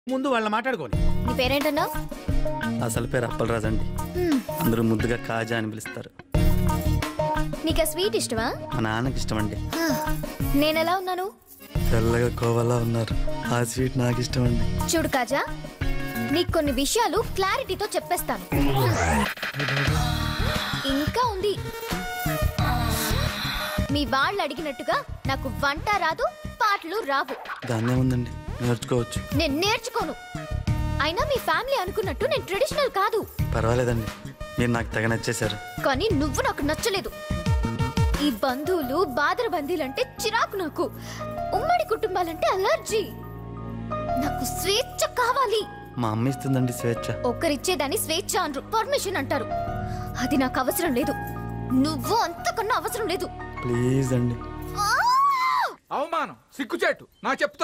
ముందు వాళ్ళని మాట్లాడుకోని నీ పేరేంటన్నావు అసలు పేరు అప్పలరాజు అండి అందరూ ముద్దుగా కాజా అని పిలుస్తారు నీకు ఆ స్వీట్ ఇష్టమా మా నాన్నకి ఇష్టం అండి నేను ఎలా ఉన్నాను తెల్లగా కోవలా ఉన్నారు ఆ స్వీట్ నాకు ఇష్టం అండి చూడు కాజా నీకు కొన్ని విషయాలు క్లారిటీతో చెప్పేస్తాను ఇంకా ఉంది మీ వాళ్ళు అడిగినట్టుగా నాకు వంట రాదు పాటలు రావు దాన్నే ఉందండి నేర్చుకోవచ్చు నేను నేర్చుకోను అయినా మీ ఫ్యామిలీ అనుకున్నట్టు నేను ట్రెడిషనల్ కాదు పర్వాలేదండి మీరు నాకు తెగ నచ్చేశారు కానీ నువ్వు నాకు నచ్చలేదు ఈ బంధువులు బాదర బందీలంటే చిరాకు నాకు ఉమ్మడి కుటుంబాలంటే అలర్జీ నాకు స్వేచ్ఛ కావాలి మా అమ్మ ఇస్తుందండి స్వేచ్ఛ ఒక్కరిచ్చేదాన్ని స్వేచ్ఛ అనరు పర్మిషన్ అంటారు అది నాకు అవసరం లేదు నువ్వు అంతకన్నా అవసరం లేదు ప్లీజ్ అండి ఆ! అవమానం సిగ్గుచేటు నా చెప్తా